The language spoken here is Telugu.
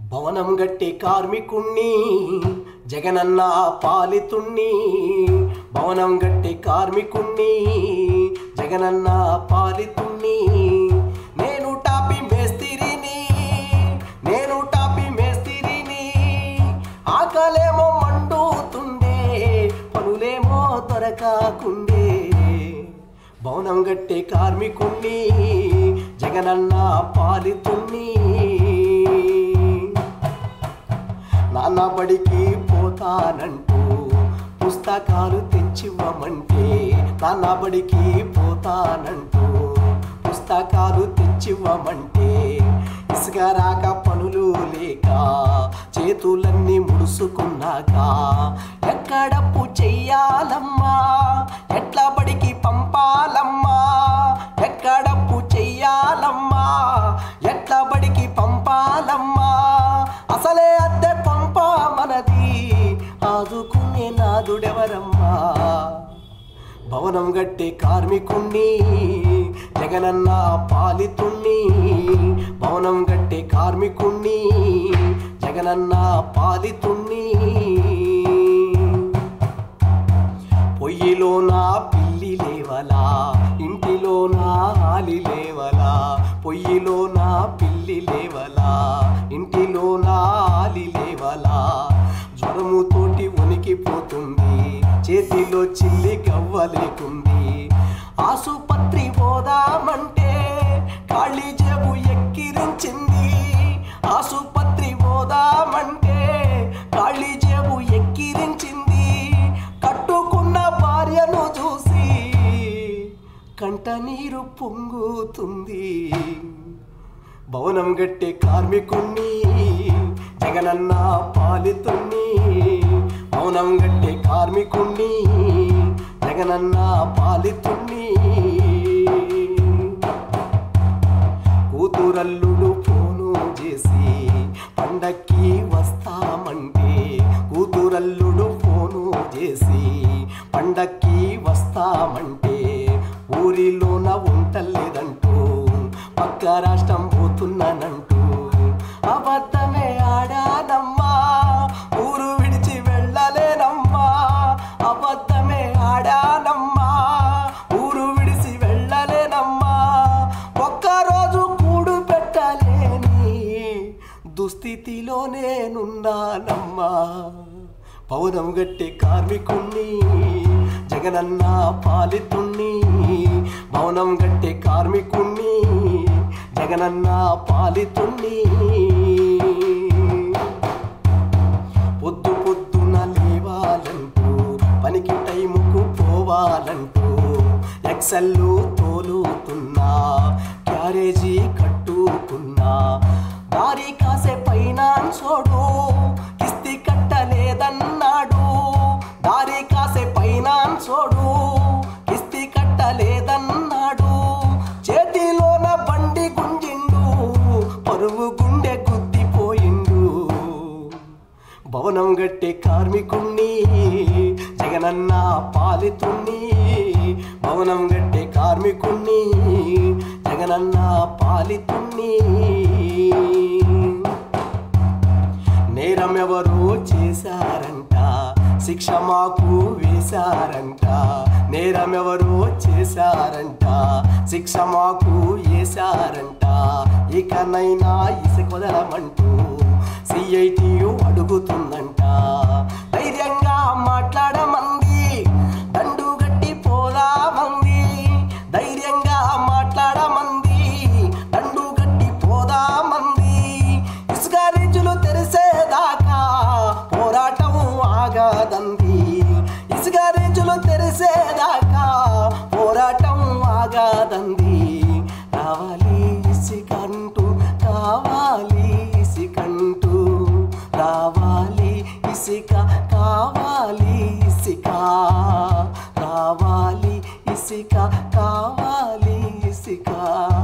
భవనం గట్టి కార్మికుణ్ణి జగనన్న పాలితుణ్ణి భవనం గట్టి కార్మికుణ్ణి జగనన్న పాలితుణ్ణి నేను టాపి మేస్తిరిని నేను టాపి మేస్తిరిని ఆకలేమో మండుతుండే పనులేమో దొరకాకుండే భవనం గట్టే కార్మికుణ్ణి జగనన్న పాలితుణ్ణి నాన్న బడికి పోతానంటూ పుస్తకాలు తెచ్చివ్వమంటే నాన్న బడికి పోతానంటూ పుస్తకాలు తెచ్చివ్వమంటే ఇసుక రాక పనులు లేక చేతులన్నీ ముడుసుకున్నాక ఎక్కడప్పు చెయ్యాలమ్మా ఎట్లా బడికి పంపాలమ్మా ఎక్కడప్పు చెయ్యాలమ్మా ఎట్లా బడికి పంపాలమ్మా అసలే అద్దె పంప మనది ఆదుకునే నాదుడెవరమ్మా భవనం గట్టే కార్మికుణ్ణి జగనన్న పాలితుణ్ణి భవనం గట్టే కార్మికుణ్ణి జగనన్న పాలితుణ్ణి పొయ్యిలో నా పిల్లి లేవలా ఇంటిలో నా ఆలి లేవలా పొయ్యిలో నా పిల్లి లేవలా ఇంటిలో నా ఆలి లేవలా జ్వరముతోటి వణికిపోతుంది చేతిలో చిల్లి గవ్వలేకుంది ఆసుపత్రి పోదామంటే ఖాళీ జేబు ఎక్కిరించింది ఆసుపత్రి పోదామంటే ఖాళీ జేబు ఎక్కిరించింది కట్టుకున్న భార్యను చూసి కంట నీరు పొంగుతుంది భవనం గట్టే కార్మికుణ్ణి జగనన్న పాలితుణ్ణి భవనం గట్టే కార్మికుణ్ణి జగనన్న పాలితుణ్ణి కూతురల్లుడు ఫోను చేసి పండక్కి వస్తామంటే కూతురల్లుడు ఫోను చేసి పండక్కి వస్తామంటే ఊరిలోన ఉంటలేదంటూ పక్క రాష్ట్రం పోతున్నానంటూ అబద్ధమే ఆడానమ్మా ఊరు విడిచి వెళ్ళలేనమ్మా అబద్ధమే ఆడానమ్మా ఊరు విడిచి వెళ్ళలేనమ్మా ఒక్కరోజు కూడు పెట్టలేని దుస్థితిలో నేనున్నానమ్మా పౌరం గట్టే కార్మికుణ్ణి జగనన్న పాలితుణ్ణి భవనం గట్టే కార్మికుణ్ణి జగనన్న పాలితుణ్ణి పొద్దు పొద్దున లేవాలంటూ పనికి టైముకు పోవాలంటూ ఎక్సెల్లు తోలుతున్నా క్యారేజీ కట్టుకున్నా దారి కాసే ఫైనాన్సోడు కిస్తి కట్టలేదన్నాడు దారి కాసే ఫైనాన్సోడు కిస్తి కట్టలేదన్నాడు చేతిలోన బండి గుంజిండు పరువు గుండె గుద్దిపోయిండు భవనం గట్టే కార్మికుణ్ణి జగనన్న పాలితుణ్ణి భవనం గట్టే కార్మికుణ్ణి జగనన్న పాలితుణ్ణి నేరం ఎవరు చేశారంట శిక్ష మాకు వేశారంట నేరం ఎవరు చేశారంట శిక్ష మాకు వేశారంట ఇకనైనా ఇసుకొదలమంటూ సిఐటియు అడుగుతుందంట ధైర్యంగా మాట్లాడమంది దండు గట్టి పోదామంది ధైర్యంగా మాట్లాడమంది దండు గట్టి పోదామంది ఇసుక రీచులు తెరిసేదాకా పోరాటం ఆగాదంది ఇసుక రీచులు తెరిసేదాకా పోరాటం ఆగాదంది రావాలి ఇసుకంటూ కావాలి ఇసుకంటూ రావాలి ఇసుక కావాలి ఇసుక రావాలి ఇసుక కావాలి ఇసుక